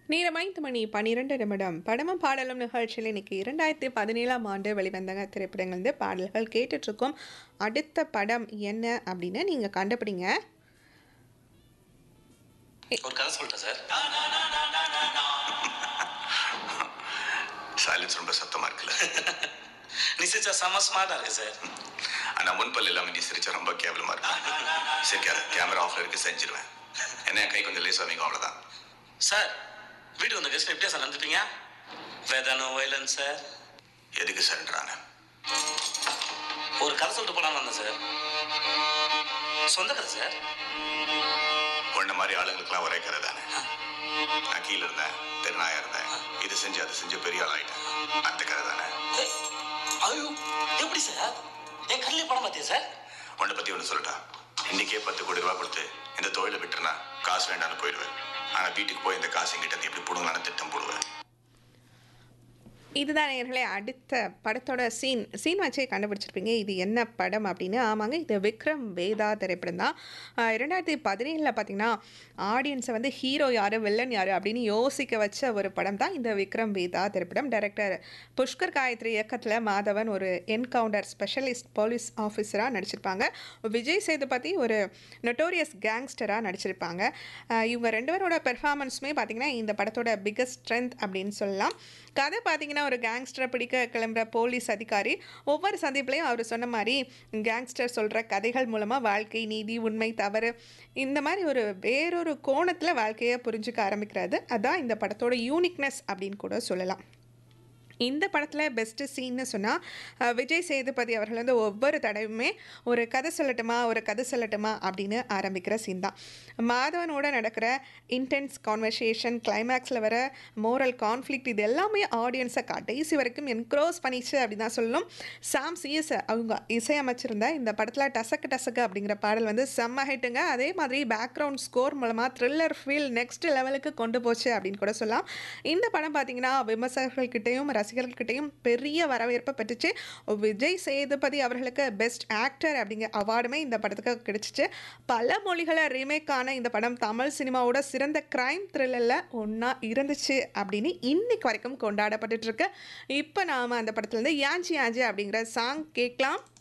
நேரம் ஐந்து மணி பன்னிரெண்டு நிமிடம் படமும் பாடலும் நிகழ்ச்சியில் இன்னைக்கு இரண்டாயிரத்தி பதினேழாம் ஆண்டு வெளிவந்த திரைப்படங்கள் வந்து பாடல்கள் கேட்டுட்டு இருக்கோம் அடுத்த படம் என்ன அப்படின்னு நீங்க கண்டுபிடிங்க ஒரு கதை சொல்லிட்டேன் சார் சைலன்ஸ் ரொம்ப சத்தமா இருக்குல்ல நீ சிரிச்சா செம ஸ்மார்ட்டா இருக்கு சார் ஆனா முன்பல் இல்லாம நீ சிரிச்சா ரொம்ப கேவலமா இருக்கு சிரிக்காத கேமரா ஆஃப்ல இருக்கு செஞ்சிருவேன் என்ன என் கை கொஞ்சம் லேஸ் வைங்க அவ்வளவுதான் சார் வீட்டுக்கு வந்த கெஸ்ட் எப்படியா சார் நடந்துப்பீங்க வேதானோ வயலன் சார் எதுக்கு சரண்டரான ஒரு கதை சொல்லிட்டு போலான்னு வந்தேன் சார் சொந்த கதை சார் உன்ன மாதிரி ஆளுங்களுக்குலாம் ஒரே கதை தானே நான் கீழே இருந்தேன் தெருநாயா இருந்தேன் இது செஞ்சு அது செஞ்சு பெரிய ஆள் ஆயிட்டேன் அந்த கதை தானே ஏய், ஐயோ எப்படி சார் என் கண்ணிலே படம் பார்த்தியா சார் உன்னை பத்தி ஒன்று சொல்லிட்டா இன்னைக்கே பத்து கோடி ரூபாய் கொடுத்து இந்த தொழிலை விட்டுருனா காசு வேண்டாம்னு போயிடுவேன் ஆனா வீட்டுக்கு போய் இந்த காசு எங்கிட்ட இருந்து எப்படி போடுங்களான்னு திட்டம் போடுவேன் இதுதான் நேர்களே அடுத்த படத்தோட சீன் சீன் வச்சே கண்டுபிடிச்சிருப்பீங்க இது என்ன படம் அப்படின்னு ஆமாங்க இது விக்ரம் வேதா திரைப்படம் தான் ஆஹ் இரண்டாயிரத்தி பதினேழில் பார்த்தீங்கன்னா ஆடியன்ஸை வந்து ஹீரோ யார் வில்லன் யார் அப்படின்னு யோசிக்க வச்ச ஒரு படம் தான் இந்த விக்ரம் வேதா திரைப்படம் டைரக்டர் புஷ்கர் காயத்ரி இயக்கத்தில் மாதவன் ஒரு என்கவுண்டர் ஸ்பெஷலிஸ்ட் போலீஸ் ஆஃபீஸராக நடிச்சிருப்பாங்க விஜய் சேதுபதி ஒரு நொட்டோரியஸ் கேங்ஸ்டராக நடிச்சிருப்பாங்க ஆஹ் இவங்க ரெண்டு பேரோட பெர்ஃபார்மன்ஸுமே பார்த்தீங்கன்னா இந்த படத்தோட பிக்கஸ்ட் ஸ்ட்ரென்த் அப்படின்னு சொல்லலாம் கதை பார்த்தீங்கன்னா ஒரு கேங்ஸ்டரை பிடிக்க கிளம்புற போலீஸ் அதிகாரி ஒவ்வொரு சந்திப்புலையும் அவர் சொன்ன மாதிரி கேங்ஸ்டர் சொல்கிற கதைகள் மூலமாக வாழ்க்கை நீதி உண்மை தவறு இந்த மாதிரி ஒரு வேறொரு கோணத்தில் வாழ்க்கையை புரிஞ்சுக்க ஆரம்பிக்கிறது அதான் இந்த படத்தோட யூனிக்னஸ் அப்படின்னு கூட சொல்லலாம் இந்த படத்தில் பெஸ்ட்டு சீன்னு சொன்னால் விஜய் சேதுபதி அவர்கள் வந்து ஒவ்வொரு தடவையுமே ஒரு கதை சொல்லட்டுமா ஒரு கதை சொல்லட்டுமா அப்படின்னு ஆரம்பிக்கிற சீன் தான் மாதவனோட நடக்கிற இன்டென்ஸ் கான்வர்சேஷன் கிளைமேக்ஸில் வர மோரல் கான்ஃப்ளிக்ட் இது எல்லாமே ஆடியன்ஸை கடைசி வரைக்கும் என்க்ரோஸ் பண்ணிச்சு அப்படின்னு தான் சொல்லணும் சாம் சிஎஸ் அவங்க இசையமைச்சிருந்த இந்த படத்தில் டசக்கு டசக்கு அப்படிங்கிற பாடல் வந்து செம்ம ஹிட்டுங்க அதே மாதிரி பேக்ரவுண்ட் ஸ்கோர் மூலமாக த்ரில்லர் ஃபீல் நெக்ஸ்ட் லெவலுக்கு கொண்டு போச்சு அப்படின்னு கூட சொல்லலாம் இந்த படம் பார்த்தீங்கன்னா விமர்சகர்கள்கிட்டையும் ரசிகர்கள்கிட்டையும் பெரிய வரவேற்பை பெற்றுச்சு விஜய் சேதுபதி அவர்களுக்கு பெஸ்ட் ஆக்டர் அப்படிங்கிற அவார்டுமே இந்த படத்துக்கு கிடைச்சிச்சு பல மொழிகளை ரீமேக் ஆன இந்த படம் தமிழ் சினிமாவோட சிறந்த கிரைம் த்ரில்லரில் ஒன்றா இருந்துச்சு அப்படின்னு இன்னைக்கு வரைக்கும் கொண்டாடப்பட்டுட்டு இருக்கு இப்போ நாம் அந்த படத்துலேருந்து யாஞ்சி யாஞ்சி அப்படிங்கிற சாங் கேட்கலாம்